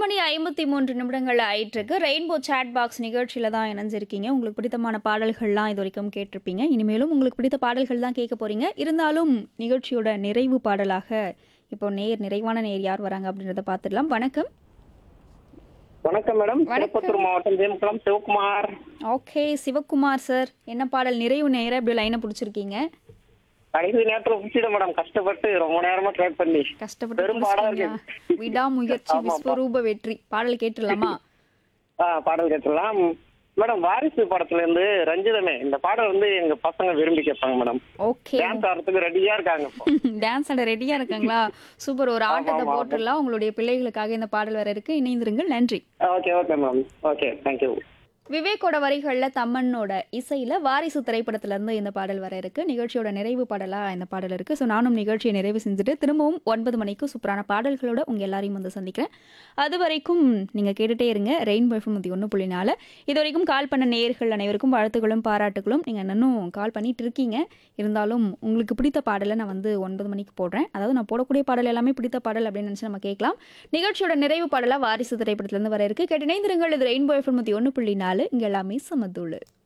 மணி ஐம்பத்தி மூன்று நிமிடங்கள் ஆயிட்டிருக்கு ரெயின்போ சேட் பாக்ஸ் நிகழ்ச்சியில் தான் இணைஞ்சிருக்கீங்க உங்களுக்கு பிடித்தமான பாடல்கள்லாம் இது வரைக்கும் கேட்டிருப்பீங்க இனிமேலும் உங்களுக்கு பிடித்த பாடல்கள் தான் கேட்க போறீங்க இருந்தாலும் நிகழ்ச்சியோட நிறைவு பாடலாக இப்போ நேர் நிறைவான நேர் யார் வராங்க அப்படின்றத பார்த்துடலாம் வணக்கம் வணக்கம் மேடம் வணக்கம். திருப்பத்தூர் மாவட்டம் ஜெயமக்குளம் சிவகுமார் ஓகே சிவகுமார் சார் என்ன பாடல் நிறைவு நேரம் இப்படி லைனை பிடிச்சிருக்கீங்க கடைசி நேரத்துல முடிச்சிடும் மேடம் கஷ்டப்பட்டு ரொம்ப நேரமா ட்ரை பண்ணி கஷ்டப்பட்டு பெரும் பாடா பிடிச்சிட்டீங்க. விடாமுயற்சி ஆமாப்பா. விஸ்வரூப வெற்றி பாடல் கேட்டுடலாமா ஆ, பாடல் கேட்டுடலாம் மேடம் வாரிசு படத்துல இருந்து ரஞ்சிதமே இந்த பாடல் வந்து எங்க பசங்க விரும்பி கேட்பாங்க மேடம் ஓகே டான்ஸ் ஆடுறதுக்கு ரெடியா இருக்காங்க இப்போ. டான்ஸ் ஆட ரெடியா இருக்காங்களா சூப்பர் ஒரு ஆட்டத்தை ஆமா. போட்டுடலாம் உங்களுடைய பிள்ளைகளுக்காக இந்த பாடல் வர இருக்கு இணைந்திருங்கள் நன்றி okay okay ma'am okay thank you விவேக்கோட வரிகள்ல தம்மனோட இசையில வாரிசு திரைப்படத்துல இருந்து இந்த பாடல் வர இருக்கு நிகழ்ச்சியோட நிறைவு பாடலா இந்த பாடல் இருக்கு ஸோ நானும் நிகழ்ச்சியை நிறைவு செஞ்சுட்டு திரும்பவும் ஒன்பது மணிக்கு சூப்பரான பாடல்களோட உங்க எல்லாரையும் வந்து சந்திக்கிறேன் அது வரைக்கும் நீங்க கேட்டுட்டே இருங்க ரெயின்போ எஃப்எம் நூற்றி ஒன்று புள்ளி நாலு இது வரைக்கும் கால் பண்ண நேயர்கள் அனைவருக்கும் வாழ்த்துக்களும் பாராட்டுகளும் நீங்க இன்னும் கால் பண்ணிட்டு இருக்கீங்க இருந்தாலும் உங்களுக்கு பிடித்த பாடலை நான் வந்து ஒன்பது மணிக்கு போடுறேன் அதாவது நான் போடக்கூடிய பாடல் எல்லாமே பிடித்த பாடல் அப்படின்னு நினச்சி நம்ம கேட்கலாம் நிகழ்ச்சியோட நிறைவு பாடலா வாரிசு திரைப்படத்துல இருந்து வர இருக்கு கேட்டு இணைந்திருங்கள் இது ரெயின்போ எஃப்எம் நூற்றி ஒன்று புள்ளி நாலு இங்கே எல்லாமே சமத்துள்ளு